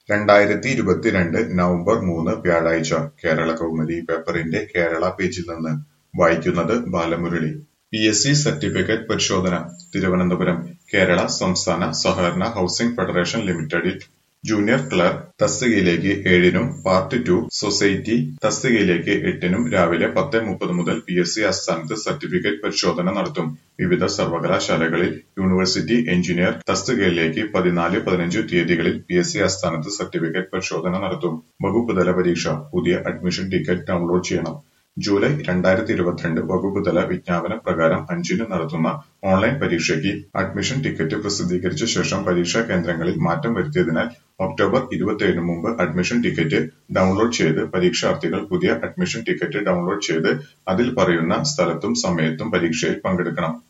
രണ്ടായിരത്തി ഇരുപത്തിരണ്ട് നവംബർ മൂന്ന് വ്യാഴാഴ്ച കേരളകൗമുദി പേപ്പറിന്റെ കേരള പേജിൽ നിന്ന് വായിക്കുന്നത് Balamurali. P S C certificate പരിശോധന തിരുവനന്തപുരം കേരള സംസ്ഥാന സഹകരണ ഹൗസിംഗ് ഫെഡറേഷൻ ലിമിറ്റഡിൽ ജൂനിയർ ക്ലർക്ക് തസ്തികയിലേക്ക് ഏഴിനും പാർട്ട് ടു സൊസൈറ്റി തസ്തികയിലേക്ക് എട്ടിനും രാവിലെ പത്ത് മുപ്പത് മുതൽ പി എസ് സി ആസ്ഥാനത്ത് സർട്ടിഫിക്കറ്റ് പരിശോധന നടത്തും. വിവിധ സർവകലാശാലകളിൽ യൂണിവേഴ്സിറ്റി എഞ്ചിനീയർ തസ്തികയിലേക്ക് പതിനാല്, പതിനഞ്ച് തീയതികളിൽ പി എസ് സി ആസ്ഥാനത്ത് സർട്ടിഫിക്കറ്റ് പരിശോധന നടത്തും. വകുപ്പുതല പരീക്ഷ പുതിയ അഡ്മിഷൻ ടിക്കറ്റ് ഡൗൺലോഡ് ചെയ്യണം. ജൂലൈ രണ്ടായിരത്തി ഇരുപത്തിരണ്ട് വകുപ്പുതല വിജ്ഞാപന പ്രകാരം അഞ്ചിന് നടത്തുന്ന ഓൺലൈൻ പരീക്ഷയ്ക്ക് അഡ്മിഷൻ ടിക്കറ്റ് പ്രസിദ്ധീകരിച്ച ശേഷം പരീക്ഷാ കേന്ദ്രങ്ങളിൽ മാറ്റം വരുത്തിയതിനാൽ ഒക്ടോബർ ഇരുപത്തിയേഴിന് മുമ്പ് അഡ്മിഷൻ ടിക്കറ്റ് ഡൗൺലോഡ് ചെയ്ത് പരീക്ഷാർത്ഥികൾ പുതിയ അഡ്മിഷൻ ടിക്കറ്റ് ഡൗൺലോഡ് ചെയ്ത് അതിൽ പറയുന്ന സ്ഥലത്തും സമയത്തും പരീക്ഷയിൽ പങ്കെടുക്കണം.